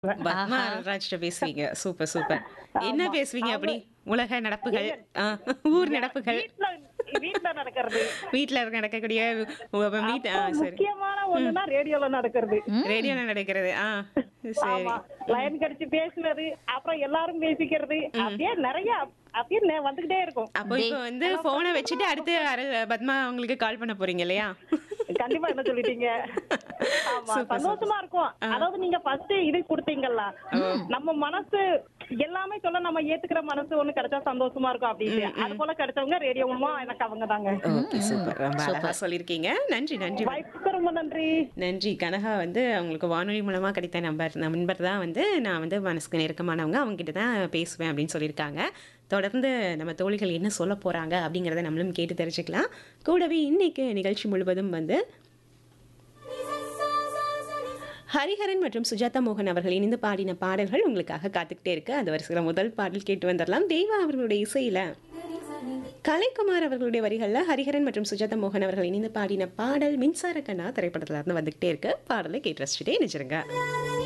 பத்மா ஆஹா. ராஜ்கிட்ட பேசுவீங்க super super என்ன பேசுவீங்க அப்படி உலக நடப்புகள் ஆ, ஊர் நடப்புகள் வீட்ல வீட்ல நடக்கிறது வீட்ல இருக்க நடக்கக்கூடிய உங்க வீட்டு ஆ அப்போ சரி முக்கியமான ஒண்ணுனா ரேடியோல நடக்கிறது ரேடியோல நடக்கிறது ஆ சரி ஆமா லைன் கடிச்சு பேசுனது அப்புறம் எல்லாரும் பேசிக்கிறது அப்படியே நிறைய அப்படியே நே- வந்துகிட்டே இருக்கும் அப்போ இப்போ வந்து போனை வச்சுட்டு அடுத்து அர- பத்மா உங்களுக்கு கால் பண்ண போறீங்க இல்லையா கண்டிப்பா என்ன சொல்லிட்டீங்க ஆமா சந்தோஷமா இருக்கும் அதாவது நீங்க ஃபர்ஸ்ட் இது கொடுத்தீங்கல்ல நம்ம மனசு எல்லாமே சொல்ல நம்ம ஏத்துக்கிற மனசு ஒண்ணு கிடைச்சா சந்தோஷமா இருக்கும் அப்படின்னு அது போல கிடைச்சவங்க ரேடியோ மூலமா எனக்கு அவங்க தாங்க ஓகே சூப்பர் ரொம்ப அழகா சொல்லியிருக்கீங்க நன்றி நன்றி வாய்ப்புக்கு ரொம்ப நன்றி நன்றி கனகா வந்து அவங்களுக்கு வானொலி மூலமாக கிடைத்த நம்பர் நண்பர் தான் வந்து நான் வந்து மனசுக்கு நெருக்கமானவங்க அவங்க கிட்ட தான் பேசுவேன் அப்படின்னு சொல்லியிருக்காங்க தொடர்ந்து நம்ம தோழிகள் என்ன சொல்ல போகிறாங்க அப்படிங்கிறத நம்மளும் கேட்டு தெரிஞ்சுக்கலாம் கூடவே இன்னைக்கு நிகழ்ச்சி முழுவதும் வந்து ஹரிஹரன் மற்றும் சுஜாதா மோகன் அவர்கள் இணைந்து பாடின பாடல்கள் உங்களுக்காக காத்துக்கிட்டே இருக்கு அது வரிசையில் முதல் பாடல் கேட்டு வந்துடலாம் தேவா அவர்களுடைய இசையில் கலைக்குமார் அவர்களுடைய வரிகளில் ஹரிஹரன் மற்றும் சுஜாதா மோகன் அவர்கள் இணைந்து பாடின பாடல் மின்சார கண்ணா திரைப்படத்துல இருந்து வந்துகிட்டே இருக்கு பாடலை கேட்டு ரசிச்சுட்டே நினைச்சிருங்க